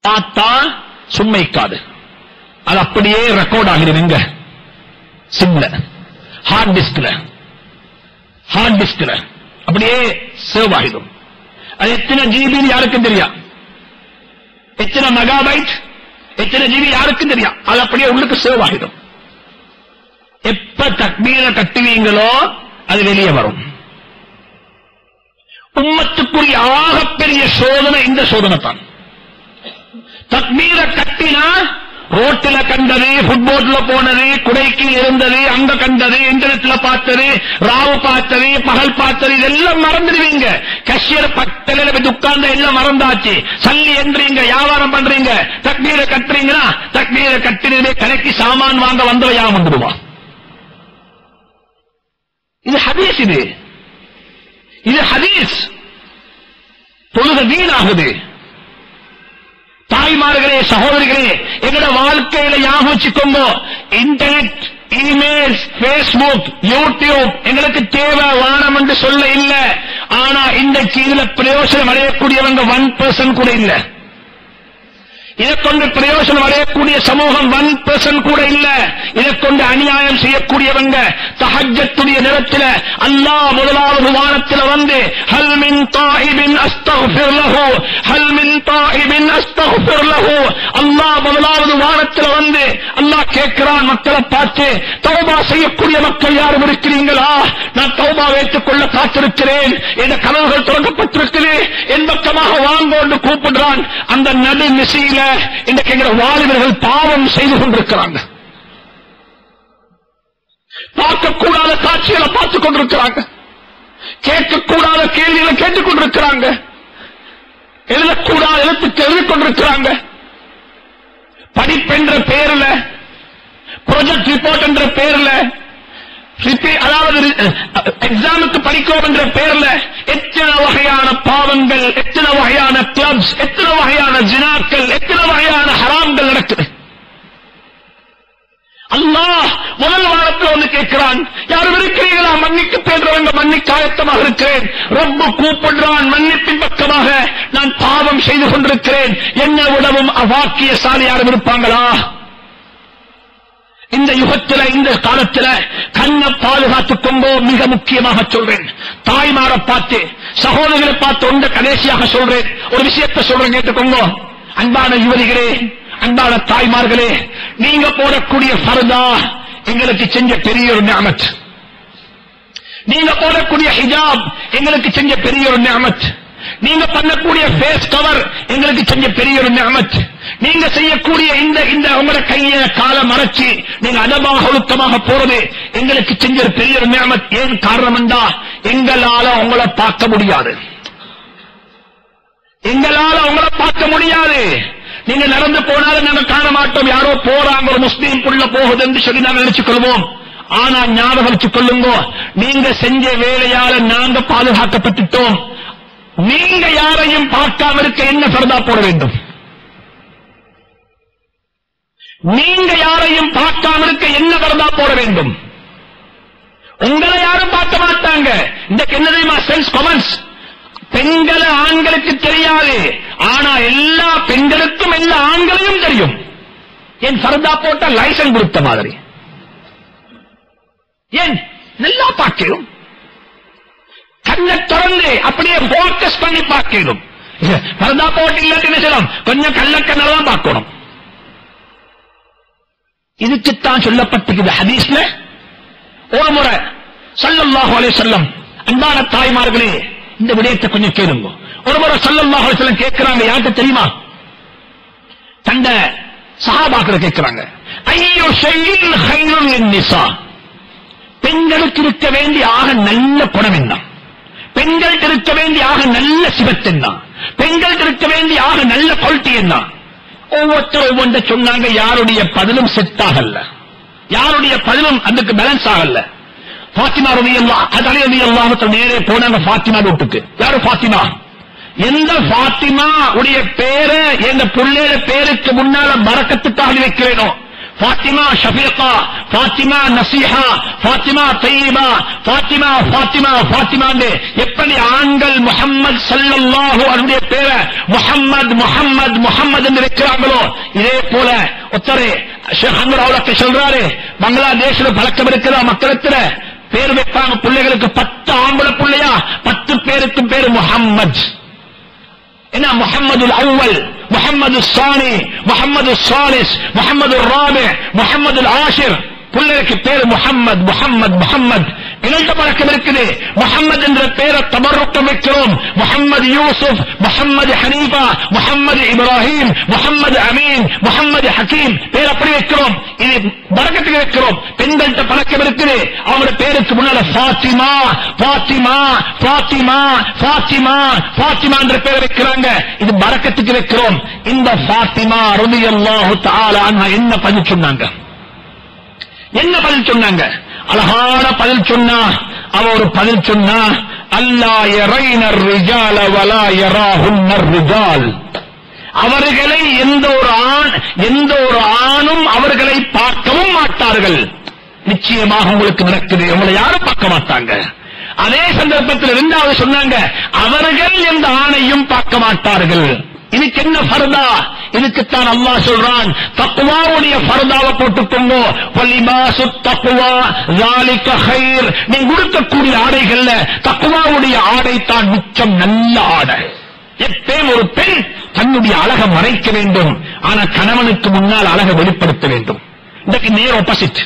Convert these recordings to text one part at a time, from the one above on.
பார்த்தா சும்மைக்காது அது அப்படியே ரெக்கார்ட் ஆகிடும் எங்க சிம்ல ஹார்ட் டிஸ்க்ல ஹார்ட் டிஸ்க்ல அப்படியே சேவ் ஆகிடும் அது எத்தனை ஜிபி யாருக்கும் தெரியா எத்தனை மெகாபைட் எத்தனை ஜிபி யாருக்கும் தெரியா அது அப்படியே உள்ளுக்கு சேவ் ஆகிடும் எப்ப தக்மீரை கட்டுவீங்களோ அது வெளியே வரும் உம்மத்துக்குரிய ஆகப்பெரிய சோதனை இந்த சோதனை தான் தக்மீரை கட்டினா ரோட்டில கண்டது ஃபுட்போர்ட்ல போனது குடைக்கு இருந்தது அங்க கண்டது இன்டர்நெட்ல பார்த்தது ராவு பார்த்தது பகல் பார்த்தது இதெல்லாம் மறந்துடுவீங்க கஷியர் பட்டல போய் உட்கார்ந்து எல்லாம் மறந்தாச்சு சல்லி என்றீங்க வியாபாரம் பண்றீங்க தக்மீரை கட்டுறீங்கன்னா தக்மீரை கட்டினதே கடைக்கு சாமான் வாங்க வந்தவ யா வந்துடுவான் இது ஹதீஸ் இது இது ஹதீஸ் தொழுக வீணாகுது தாய்மார்களே சகோதரிகளே எங்கட வாழ்க்கையில ஞாபகம் வச்சுக்கோங்க இன்டர்நெட் இமெயில் பேஸ்புக் யூடியூப் எங்களுக்கு தேவை வானம் என்று சொல்ல இல்ல ஆனா இன்றைக்கு இதுல பிரயோஜனம் அடையக்கூடியவங்க ஒன் பர்சன்ட் கூட இல்ல இதை கொண்டு பிரயோஜனம் அடையக்கூடிய சமூகம் ஒன் பர்சன்ட் கூட இல்ல இதை கொண்டு அநியாயம் செய்யக்கூடியவங்க தஹஜத்துடைய நேரத்தில் அல்லாஹ் முதலாவது வானத்தில் வந்து ஹல் மின் தாஹிபின் அஸ்தக்ஃபிர் லஹு ஹல் மின் தாஹிபின் அஸ்தக்ஃபிர் லஹு அல்லாஹ் முதலாவது வானத்தில் வந்து அல்லாஹ் கேட்கிறான் மக்களை பார்த்து தௌபா செய்யக்கூடிய மக்கள் யாரும் இருக்கிறீங்களா நான் தௌபா வைத்துக் கொள்ள காத்திருக்கிறேன் என்ற கனவுகள் தொடங்கப்பட்டிருக்குது என் பக்கமாக வாங்கோண்டு கூப்பிடுறான் அந்த நடு நிசையில இன்றைக்கு எங்கள் வாலிபர்கள் பாவம் செய்து கொண்டிருக்கிறாங்க பார்க்கக்கூடாத காட்சிகளை பார்த்துக் கொண்டிருக்கிறாங்க கேட்கக்கூடாத கேள்விகளை கேட்டுக் கொண்டிருக்கிறாங்க எழுதக்கூடாத எழுத்துக்கு எழுதிக் கொண்டிருக்கிறாங்க படிப்பென்ற பெயர்ல ப்ராஜெக்ட் ரிப்போர்ட் என்ற பெயர்ல ரிப்பே- அதாவது எக்ஸாமுக்கு படிக்கிறோம் என்ற பெயர்ல எத்தனை வகையான பாவங்கள் எத்தனை வகையான கிளப்ஸ் எத்தனை வகையான ஜினாக்கள் எத்தனை வகையான ஹராம்கள் நடக்குது அல்லாஹ் முதல் வாரத்தில் வந்து கேட்கிறான் யாரும் இருக்கிறீர்களா மன்னிக்கு தேடுறவங்க மன்னிக்க ஆயத்தமாக இருக்கிறேன் ரொம்ப கூப்பிடுறான் மன்னிப்பின் பக்கமாக நான் பாவம் செய்து கொண்டிருக்கிறேன் என்னை விடவும் அவாக்கியசாலி யாரும் இருப்பாங்களா இந்த யுகத்தில இந்த காலத்தில கண்ணை பாதுகாத்துக் கொண்டோ மிக முக்கியமாக சொல்றேன் தாய்மாரை பார்த்து சகோதரர்களை பார்த்து ஒன்ற கடைசியாக சொல்றேன் ஒரு விஷயத்தை சொல்றேன் கேட்டுக்கோங்க அன்பான யுவதிகளே அன்பான தாய்மார்களே நீங்க போடக்கூடிய ஃபர்தா எங்களுக்கு செஞ்ச பெரிய ஒரு நியமத் நீங்க போடக்கூடிய ஹிஜாப் எங்களுக்கு செஞ்ச பெரிய ஒரு நியமத் நீங்க பண்ணக்கூடிய ஃபேஸ் கவர் எங்களுக்கு செஞ்ச பெரிய ஒரு நியமத் நீங்க செய்யக்கூடிய இந்த இந்த உங்களோட கைய கால மறைச்சு நீங்க அதமாக ஒழுக்கமாக போறது எங்களுக்கு செஞ்ச ஒரு பெரிய ஒரு நியமத் ஏன் காரணம் என்றா எங்களால உங்களை பார்க்க முடியாது எங்களால உங்களை பார்க்க முடியாது நீங்க நடந்து போனாலும் நாங்க காண மாட்டோம் யாரோ போறாங்க ஒரு முஸ்லீம் புள்ள போகுது என்று சொல்லி நாங்க நினைச்சுக் கொள்வோம் ஆனா ஞாபகம் வச்சுக் கொள்ளுங்க நீங்க செஞ்ச வேலையால நாங்க பாதுகாக்கப்பட்டுட்டோம் நீங்க யாரையும் பார்க்காம இருக்க என்ன பரதா போட வேண்டும் நீங்க யாரையும் பார்க்காம இருக்க என்ன பரதா போட வேண்டும் உங்களை யாரும் பார்க்க மாட்டாங்க இந்த என்ன தெரியுமா செல்ஸ் கமெண்ட்ஸ் பெண்களை ஆண்களுக்கு தெரியாது ஆனா எல்லா பெண்களுக்கும் எல்லா ஆண்களையும் தெரியும் என் ஃபர்தா போட்ட லைசன்ஸ் கொடுத்த மாதிரி ஏன் நல்லா பார்க்கணும் கண்ணை திறந்து அப்படியே போக்கஸ் பண்ணி பார்க்கணும் பரதா போட்டு இல்லாட்டி என்ன செய்யலாம் கொஞ்சம் கள்ளக்கண்ணெல்லாம் பார்க்கணும் இதுக்குத்தான் சொல்லப்பட்டிருக்குது ஹதீஸ்ல ஒரு முறை சல்லல்லாஹு அலைஹி வஸல்லம் அன்பான தாய்மார்களே இந்த விடயத்தை கொஞ்சம் கேளுங்க ஒரு முறை சல்லல்லாஹு அலைஹி வஸல்லம் கேட்கிறாங்க யாருக்கு தெரியுமா தண்ட சஹாபாக்களை கேட்கிறாங்க ஐயோ ஷைஇன் கைருன் லின்னிசா பெண்களுக்கு இருக்க வேண்டிய ஆக நல்ல குணம் என்ன பெண்களுக்கு இருக்க வேண்டிய ஆக நல்ல சிவத்து என்ன பெண்களுக்கு இருக்க வேண்டிய ஆக நல்ல குவாலிட்டி என்ன ஒவ்வொருத்தர் ஒவ்வொன்றை சொன்னாங்க யாருடைய பதிலும் செட் ஆகல யாருடைய பதிலும் அதுக்கு பேலன்ஸ் ஆகல பாத்திமா ரவி அல்லா அதலே ரவி அல்லாஹ் நேரே போனாங்க பாத்திமா வீட்டுக்கு யாரு பாத்திமா எந்த பாத்திமா உடைய பேரை எந்த புள்ளைய பேருக்கு முன்னால மறக்கத்துக்காக வைக்கிறேனோ ஃபாத்திமா ஷஃபீகா ஃபாத்திமா நசீஹா ஃபாத்திமா தய்யிபா ஃபாத்திமா ஃபாத்திமா ஃபாத்திமான்னு எப்படி ஆண்கள் முஹம்மது ஸல்லல்லாஹு அவருடைய பேரை முஹம்மது முஹம்மது முஹம்மது என்று வைக்கிறாங்களோ இதே போல ஒத்தரே ஷேக் அன்வர் அவலக்கு சொல்றாரு பங்களாதேஷ்ல பழக்கம் இருக்கிற மக்களத்துல பேர் வைப்பாங்க பிள்ளைகளுக்கு பத்து ஆம்பளை பிள்ளையா பத்து பேருக்கு பேரு முஹம்மது என்ன முகமது அவ்வல் முகமது சானி முகமது சாலிஸ் முகமது ராபி முகமது ஆஷிர் பிள்ளைக்கு பேர் முகம்மது முகம்மது முகம்மது இணைந்த பழக்கம் இருக்குது முகம்மது என்ற பேரை தமருக்கம் வைக்கிறோம் முகம்மது யூசுப் முகம்மது ஹனீஃபா முகம்மது இப்ராஹிம் முகம்மது அமீன் முகம்மது ஹக்கீம் பேர் அப்படி வைக்கிறோம் இது பறக்கத்துக்கு வைக்கிறோம் பெண்கள்கிட்ட பழக்கம் இருக்குது அவங்களோட பேருக்கு முன்னால ஃபாத்திமா ஃபாத்திமா ஃபாத்திமா ஃபாத்திமா ஃபாத்திமா என்ற பேர் வைக்கிறாங்க இது பறக்கத்துக்கு வைக்கிறோம் இந்த ஃபாத்திமா ரலியல்லாஹு தஆலா அன்ஹா என்ன பதில் சொன்னாங்க என்ன பதில் சொன்னாங்க அழகான பதில் சொன்னா அவ ஒரு பதில் சொன்னா அல்லா எறைனர் ரிஜால வலா எராஹுன்னர் ரிஜால் அவர்களை எந்த ஒரு ஆண் எந்த ஒரு ஆணும் அவர்களை பார்க்கவும் மாட்டார்கள் நிச்சயமாக உங்களுக்கு நடக்குது உங்களை யாரும் பார்க்க மாட்டாங்க அதே சந்தர்ப்பத்தில் இரண்டாவது சொன்னாங்க அவர்கள் எந்த ஆணையும் பார்க்க மாட்டார்கள் இதுக்கு என்ன ஃபர்தா இதுக்குத்தான் அல்லாஹ் சொல்றான் தக்குவாவுடைய ஃபர்தாவை போட்டுக்கோங்க வலிமாசு தக்குவா ذَلِكَ خَيْرٌ நீங்க உடுக்கக்கூடிய ஆடைகள்ல தக்குவாவுடைய ஆடை தான் மிச்சம் நல்ல ஆடை எப்பயும் ஒரு பெண் தன்னுடைய அழகை மறைக்க வேண்டும் ஆனா கணவனுக்கு முன்னால் அழகை வெளிப்படுத்த வேண்டும் இன்றைக்கு நேர் ஆப்போசிட்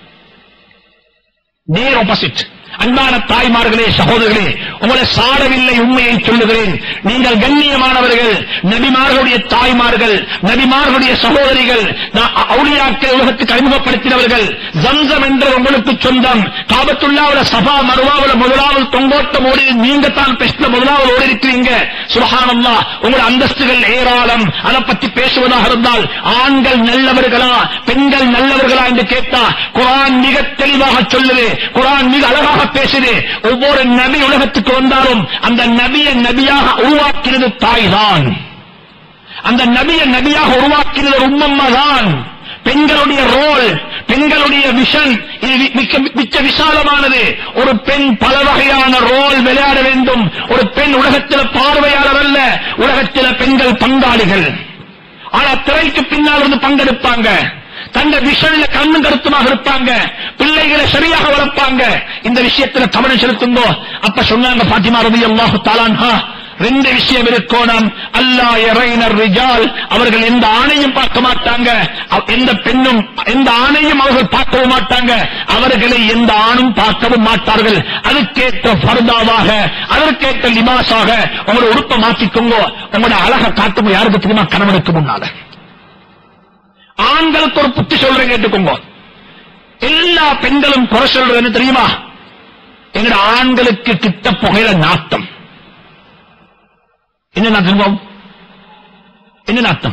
நேர் ஆப்போசிட் அன்பான தாய்மார்களே சகோதரர்களே உங்களை சாடவில்லை உண்மையை சொல்லுகிறேன் நீங்கள் கண்ணியமானவர்கள் நபிமார்களுடைய தாய்மார்கள் நபிமார்களுடைய சகோதரிகள் நான் அவுளியாக்கள் உலகத்துக்கு அறிமுகப்படுத்தினவர்கள் ஜம்சம் என்ற உங்களுக்கு சொந்தம் காபத்துள்ளாவுல சபா மருவாவுல முதலாவது தொங்கோட்டம் ஓடி நீங்க தான் பெஸ்ட்ல முதலாவது ஓடி இருக்கிறீங்க சுபஹானல்லா உங்கள் அந்தஸ்துகள் ஏராளம் அதை பத்தி பேசுவதாக இருந்தால் ஆண்கள் நல்லவர்களா பெண்கள் நல்லவர்களா என்று கேட்டா குரான் மிக தெளிவாக சொல்லுது குரான் மிக அழகாக பேசுது ஒவ்வொரு நபி உலகத்துக்கு வந்தாலும் அந்த நபியை நபியாக உருவாக்கினது தாய்தான் அந்த நபியை நபியாக உருவாக்கினது ஒரு உம்மம்மா தான் பெண்களுடைய ரோல் பெண்களுடைய விஷன் இது வி- மிக்க மிச்ச விசாலமானது ஒரு பெண் பல வகையான ரோல் விளையாட வேண்டும் ஒரு பெண் உலகத்தில் பார்வையாளர் அல்ல உலகத்தில் பெண்கள் பங்காளிகள் ஆனா திரைக்கு பின்னால் இருந்து பங்கெடுப்பாங்க தங்க விஷன்ல கண்ணும் கருத்துமாக இருப்பாங்க பிள்ளைகளை சரியாக வளர்ப்பாங்க இந்த விஷயத்துல கவனம் செலுத்துங்கோ அப்ப சொன்னாங்க பாத்திமா ரவி அல்லாஹு தாலான்ஹா ரெண்டு விஷயம் இருக்கோணும் அல்லா இறைனர் ரிஜால் அவர்கள் எந்த ஆணையும் பார்க்க மாட்டாங்க அவ்- எந்த பெண்ணும் எந்த ஆணையும் அவர்கள் பார்க்கவும் மாட்டாங்க அவர்களை எந்த ஆணும் பார்க்கவும் மாட்டார்கள் அதுக்கேற்ற ஃபர்தாவாக அதற்கேற்ற லிபாஸாக உங்களோட உடுப்பை மாற்றிக்கோங்க உங்களோட அழகை காட்டுங்க யாருக்கு தெரியுமா கணவனுக்கு முன்னால ஆண்களுக்கு ஒரு புத்தி சொல்றேன் கேட்டுக்கோங்க எல்லா பெண்களும் குறை சொல்றது என்ன தெரியுமா எங்கட ஆண்களுக்கு கிட்ட புகையில நாட்டம் என்ன நாட்டம் என்ன நாட்டம்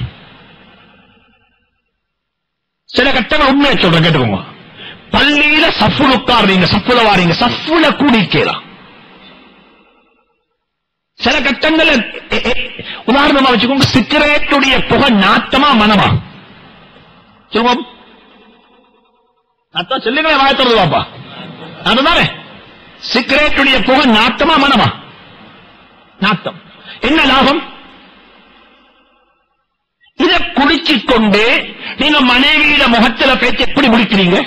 சில கட்டங்கள் உண்மையை சொல்றேன் கேட்டுக்கோங்க பள்ளியில சஃப்புல உட்காருறீங்க சஃப்புல வாரீங்க சஃப்புல கூடிக்கலாம் சில கட்டங்கள்ல எ- எ- உதாரணமா வச்சுக்கோங்க சிகரெட்டுடைய புகை நாட்டமா மனமா சொல்லுவோம் அத்தான் சொல்லுங்களேன் வாய திறந்து பாப்பா அதுதானே சிகரெட்டுடைய புகை நாட்டமா மனமா நாட்டம் என்ன லாபம் இதை குடிச்சிக் கொண்டு நீங்க மனைவியிட முகத்தில பேச்சு எப்படி முடிக்கிறீங்க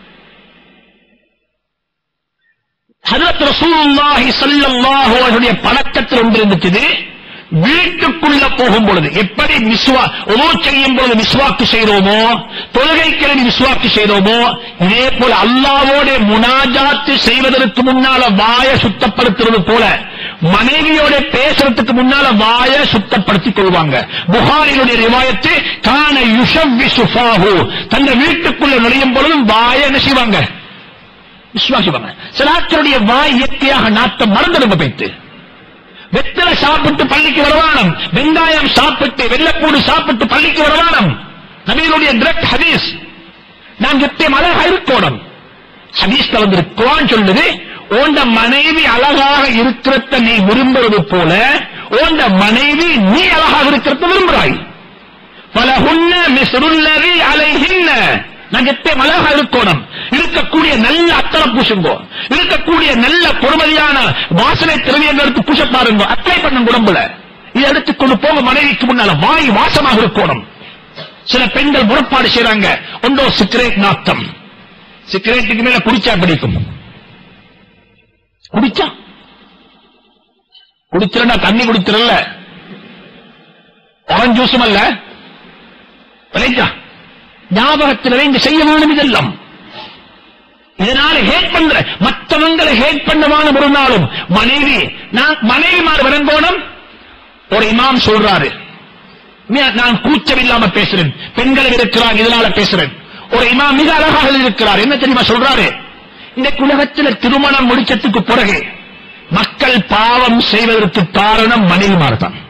ஹதரத் ரசூலுல்லாஹி ஸல்லல்லாஹு அலைஹி பழக்கத்தில் ஒன்று இருந்துச்சு வீட்டுக்குள்ள போகும் பொழுது எப்படி மிஸ்வா உதவு செய்யும் பொழுது மிஸ்வாக்கு செய்தோமோ தொழுகை கிளம்பி மிஸ்வாக்கு செய்தோமோ இதே போல அல்லாவோட முனாஜாத்து செய்வதற்கு முன்னால வாய சுத்தப்படுத்துறது போல மனைவியோட பேசுறதுக்கு முன்னால வாய சுத்தப்படுத்திக் கொள்வாங்க புகாரினுடைய ரிவாயத்து கான யுஷவ்வி சுஃபாஹு தந்த வீட்டுக்குள்ள நுழையும் பொழுதும் வாய என்ன செய்வாங்க விசுவாசிப்பாங்க சிலாக்களுடைய வாய் இயற்கையாக நாட்டம் மறந்துடுங்க போயிட்டு வெத்தலை சாப்பிட்டு பள்ளிக்கு வரவானம் வெங்காயம் சாப்பிட்டு வெள்ளப்பூடு சாப்பிட்டு பள்ளிக்கு வரவானம் நபிகளுடைய direct ஹதீஸ் நான் நித்தியம் அழகா இருக்கணும் ஹதீஸ்ல வந்து குரான் சொல்லுது உண்ட மனைவி அழகாக இருக்கிறத நீ விரும்புறது போல உண்ட மனைவி நீ அழகாக இருக்கிறத விரும்புறாய் பல உன்ன மிஸ்ருல்லவி அலைகின்ன நாங்க எப்பயும் அழகா இருக்கணும் இருக்கக்கூடிய நல்ல அத்தனை பூசுங்கோ இருக்கக்கூடிய நல்ல பொறுமதியான வாசனை திரவியங்கள் எடுத்து பூச பாருங்க அப்ளை பண்ணுங்க உடம்புல இதை எடுத்துக்கொண்டு போக மனைவிக்கு முன்னால வாய் வாசமாக இருக்கணும் சில பெண்கள் முறப்பாடு செய்றாங்க ஒன்றோ சிகரெட் நாத்தம் சிகரெட்டுக்கு மேல குடிச்சா பிடிக்கும் குடிச்சா குடிச்சிடா தண்ணி குடிச்சிடல ஆரஞ்சு ஜூஸும் அல்ல விளைஞ்சா ஞாபகத்தில் இங்க செய்ய வேண்டும் இதெல்லாம் இதனால ஹேட் பண்ற மற்றவங்களை ஹேட் பண்ணவான ஒரு நாளும் மனைவி நான் மனைவிமார் விளங்கோணும் ஒரு இமாம் சொல்றாரு மிக- நான் கூச்சம் இல்லாம பேசுறேன் பெண்களை இருக்கிறாங்க இதனால பேசுறேன் ஒரு இமாம் மிக அழகாக இருக்கிறார் என்ன தெரியுமா சொல்றாரு இந்த உலகத்தில் திருமணம் முடிச்சதுக்கு பிறகு மக்கள் பாவம் செய்வதற்கு காரணம் மனைவிமார் தான்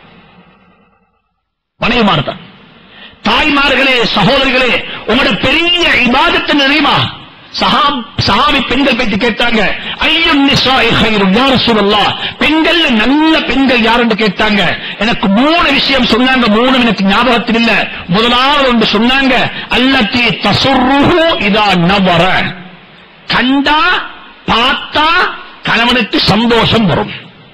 மனைவிமார் தான் தாய்மார்களே சகோதரிகளே உங்களோட பெரிய இபாதத்தை தெரியுமா சஹாப் சஹாபி பெண்கள் பற்றி கேட்டாங்க ஐயம் நிசாஇ கைரும் யா ரசூலல்லாஹ் பெண்கள் நல்ல பெண்கள் யாருன்னு கேட்டாங்க எனக்கு மூணு விஷயம் சொன்னாங்க மூணு எனக்கு ஞாபகத்தில் இல்ல முதலாவது ஒன்று சொன்னாங்க அல்லத்தி தசுர்ருஹு இதா நவர கண்டா பார்த்தா கணவனுக்கு சந்தோஷம் வரும்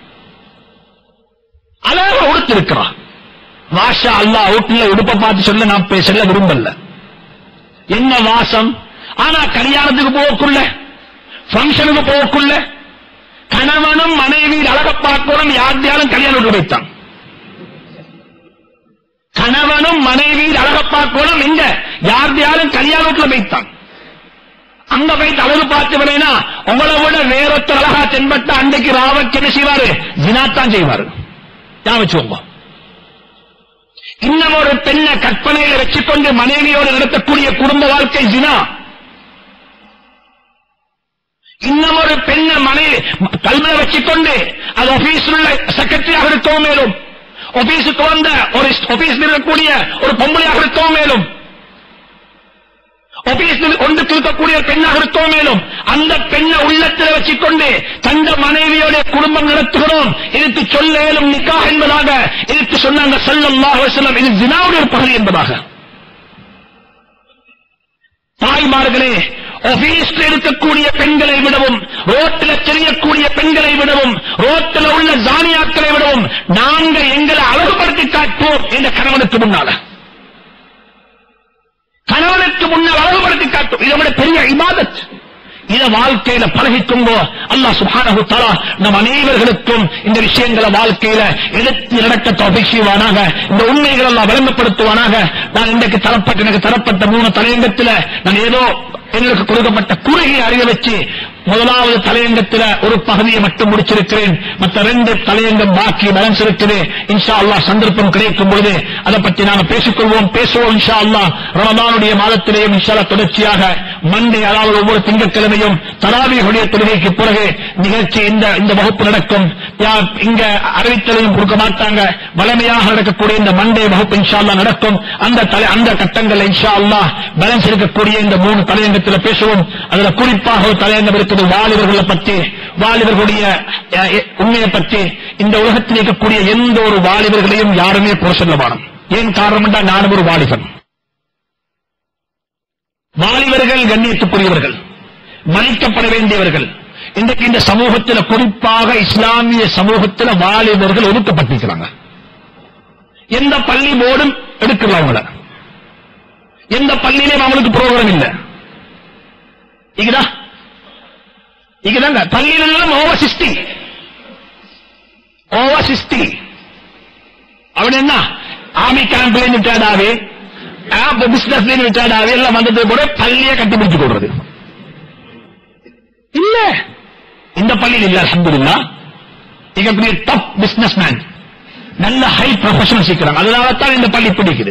அழகா உடுத்திருக்கிறான் வாஷா அல்லாஹ் வீட்டுல உடுப்ப பார்த்து சொல்ல நான் பே- சொல்ல விரும்பல என்ன வாசம் ஆனா கல்யாணத்துக்கு போகக்குள்ள ஃபங்க்ஷனுக்கு போகக்குள்ள கணவனும் மனைவி அழக பார்க்கணும் யார்த்தையாலும் கல்யாணம் வீட்டுல வைத்தான் கணவனும் மனைவி அழக பார்க்கணும் எங்க யார்த்தையாலும் கல்யாண வீட்டுல வைத்தான் அங்க போய் அழகு பார்த்து வரேனா உங்களை விட வேறொத்த அழகா தென்பட்ட அன்றைக்கு ராவக்கு என்ன செய்வாரு ஜினாத்தான் செய்வாரு ஞாபகம் வச்சுக்கோங்க இன்னும் ஒரு பெண்ணை கற்பனையில வச்சுக்கொண்டு மனைவியோடு நடத்தக்கூடிய குடும்ப வாழ்க்கை ஜினா இன்னும் ஒரு பெண்ணை மனைவி கல்வியை வச்சுக்கொண்டு அது ஆபீஸில் உள்ள செக்ரட்டரியாக இருக்கவும் மேலும் ஆபீஸுக்கு வந்த ஒரு ஆபீஸில் இருக்கக்கூடிய ஒரு பொம்பளையாக இருக்கவும் மேலும் ஆபீஸில் ஒன்றுக்கு இருக்கக்கூடிய ஒரு பெண்ணாக இருக்கவும் மேலும் அந்த பெண்ணை உள்ளத்தில் வச்சுக்கொண்டு தந்த மனைவியோட குடும்பம் நடத்துகிறோம் இதுக்கு சொல்ல இயலும் நிக்கா என்பதாக இதுக்கு சொன்னாங்க ஸல்லல்லாஹு அலைஹி வஸல்லம் இது ஜினாவுடைய ஒரு பகுதி என்பதாக தாய்மார்களே ஆபீஸ்ல இருக்கக்கூடிய பெண்களை விடவும் ரோட்டில் தெரியக்கூடிய பெண்களை விடவும் ரோட்டில் உள்ள ஜானியாக்களை விடவும் நாங்கள் எங்களை அழகுபடுத்தி காட்டுவோம் என்ற கணவனுக்கு முன்னால கணவனுக்கு முன்னால் அழகுபடுத்தி காட்டும் இதை விட பெரிய இபாதத் இத வாழ்க்கையில பழகிக்கும்போ அல்லாஹ் சுப்ஹானஹு தஆலா நம் அனைவர்களுக்கும் இந்த விஷயங்களை வாழ்க்கையில எடுத்து நடக்க தௌஃபீக் செய்வானாக இந்த உண்மைகள் எல்லாம் விளங்கப்படுத்துவானாக நான் இன்றைக்கு தரப்பட்ட எனக்கு தரப்பட்ட மூணு தலையங்கத்துல நான் ஏதோ எங்களுக்கு கொடுக்கப்பட்ட குறுகிய அறிவை வச்சு முதலாவது தலையங்கத்துல ஒரு பகுதியை மட்டும் முடிச்சிருக்கிறேன் மற்ற ரெண்டு தலையங்கம் பாக்கி பேலன்ஸ் இருக்குது இன்ஷா அல்லாஹ் சந்தர்ப்பம் கிடைக்கும் பொழுது அதை பற்றி நாங்க பேசிக்கொள்வோம் பேசுவோம் இன்ஷா அல்லாஹ் ரமதானுடைய மாதத்திலேயும் இன்ஷா அல்லாஹ் தொடர்ச்சியாக மண்டே அதாவது ஒவ்வொரு திங்கட்கிழமையும் தராவியுடைய தொழுகைக்கு பிறகு நிகழ்ச்சி இந்த இந்த வகுப்பு நடக்கும் யார் இங்க அறிவித்தலையும் கொடுக்க மாட்டாங்க வளமையாக நடக்கக்கூடிய இந்த மண்டே வகுப்பு இன்ஷா அல்லாஹ் நடக்கும் அந்த தலை அந்த கட்டங்கள் இன்ஷா அல்லாஹ் பேலன்ஸ் இருக்கக்கூடிய இந்த மூணு தலையங்கத்தில் பேசுவோம் அதுல குறிப்பாக ஒரு தலையங்கம் இருக்குது வாலிபர்களை பற்றி வாலிபர்களுடைய அஹ், எ- உண்மையை பற்றி இந்த உலகத்தில் இருக்கக்கூடிய எந்த ஒரு வாலிபர்களையும் யாருமே புற சொல்ல வேணும் ஏன் காரணம் என்றால் நானும் ஒரு வாலிபன் வாலிபர்கள் கண்ணியத்துக்குரியவர்கள் மன்னிக்கப்பட வேண்டியவர்கள் இன்றைக்கு இந்த சமூகத்தில் குறிப்பாக இஸ்லாமிய சமூகத்தில் வாலிபர்கள் ஒதுக்கப்பட்டிருக்கிறாங்க எந்த பள்ளி போர்டும் எடுக்கல அவங்கள எந்த பள்ளியிலும் அவங்களுக்கு புரோகிராம் இல்ல இங்கதா இங்கதாங்க பள்ளியிலும் ஓவர் சிஸ்டி ஓவர் சிஸ்டி அவன் என்ன ஆமி கேம்ப்ல ரிட்டையர்ட் ஆகி ஆப் பிசினஸ்ல ரிட்டையர்ட் ஆகி எல்லாம் வந்தது கூட பள்ளியை கட்டி பிடிச்சு கொடுறது இல்ல இந்த பள்ளியில் இல்ல அல்ஹம்துலில்லாஹ் இங்க பெரிய டாப் பிசினஸ் மேன் நல்ல ஹை ப்ரொஃபஷனல் சீக்கிறாங்க அதனால தான் இந்த பள்ளி பிடிக்குது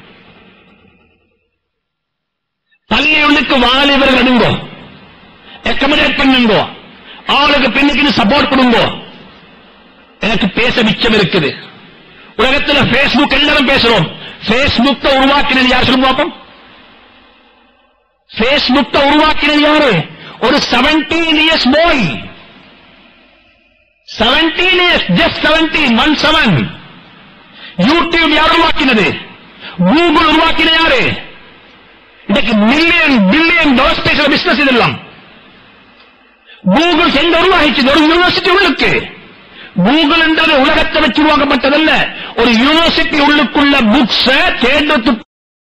பள்ளியுள்ளுக்கு வாலிபர்கள் எடுங்கோ அக்கமடேட் பண்ணுங்கோ அவளுக்கு பெண்ணுக்கு சப்போர்ட் கொடுங்கோ எனக்கு பேச மிச்சம் இருக்குது உலகத்துல பேஸ்புக் எல்லாரும் பேசுறோம் பேஸ்புக் உருவாக்கினது யார் சொல்லுங்க பாப்போம் பேஸ்புக் உருவாக்கினது யாரு ஒரு 17 years boy 17 years just 17 one seven YouTube யார் உருவாக்கினது கூகுள் உருவாக்கின யாரு இன்னைக்கு மில்லியன் பில்லியன் டாலர்ஸ் பேசுற பிசினஸ் இதெல்லாம் கூகுள் எங்க உருவாகிச்சு ஒரு யூனிவர்சிட்டி உள்ளுக்கு கூகுள் என்றது உலகத்தை வச்சு உருவாக்கப்பட்டதல்ல ஒரு யூனிவர்சிட்டி உள்ளுக்குள்ள புக்ஸ் தேர்ந்தெடுத்து